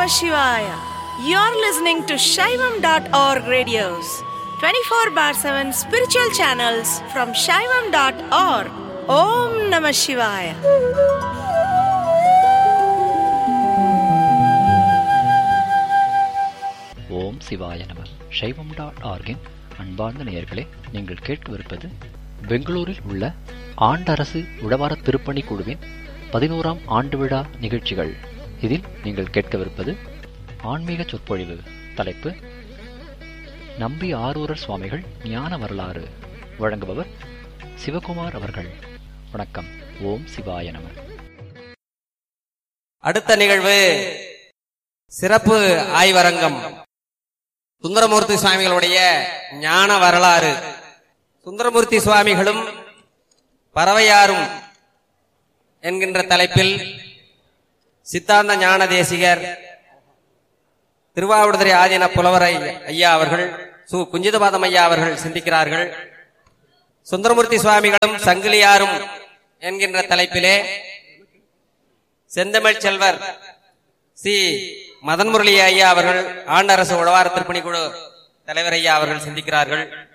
Shivaya. You're listening to Shaivam.org radios, 24 bar 7 spiritual channels from Shaivam.org. Om Namah Shivaya. ஓம் சிவாய நம சைவம் dot ஆர்கின் அன்பார்ந்த நேயர்களே நீங்கள் கேட்கவிருப்பது பெங்களூரில் உள்ள ஆண்டரசு உழவார திருப்பணி குழுவின் பதினோராம் ஆண்டு விழா நிகழ்ச்சிகள் இதில் நீங்கள் கேட்கவிருப்பது ஆன்மீக சொற்பொழிவு தலைப்பு நம்பி ஆரூரர் சுவாமிகள் ஞான வரலாறு வழங்குபவர் சிவகுமார் அவர்கள் வணக்கம் ஓம் சிவாய நம அடுத்த நிகழ்வு சிறப்பு ஆய்வரங்கம் சுந்தரமூர்த்தி சுவாமிகளுடைய ஞான வரலாறு சுந்தரமூர்த்தி சுவாமிகளும் பறவையாரும் என்கின்ற தலைப்பில் சித்தாந்த ஞான தேசிகர் திருவாவடுதுறை ஆதீன புலவரை ஐயா அவர்கள் சு குஞ்சிதபாதம் ஐயா அவர்கள் சிந்திக்கிறார்கள் சுந்தரமூர்த்தி சுவாமிகளும் சங்கிலியாரும் என்கின்ற தலைப்பிலே செந்தமிழ் செல்வர் சி மதன் முரளி ஐயா அவர்கள் ஆண்டரசு உழவார திருப்பணி குழு தலைவர் ஐயா அவர்கள் சிந்திக்கிறார்கள்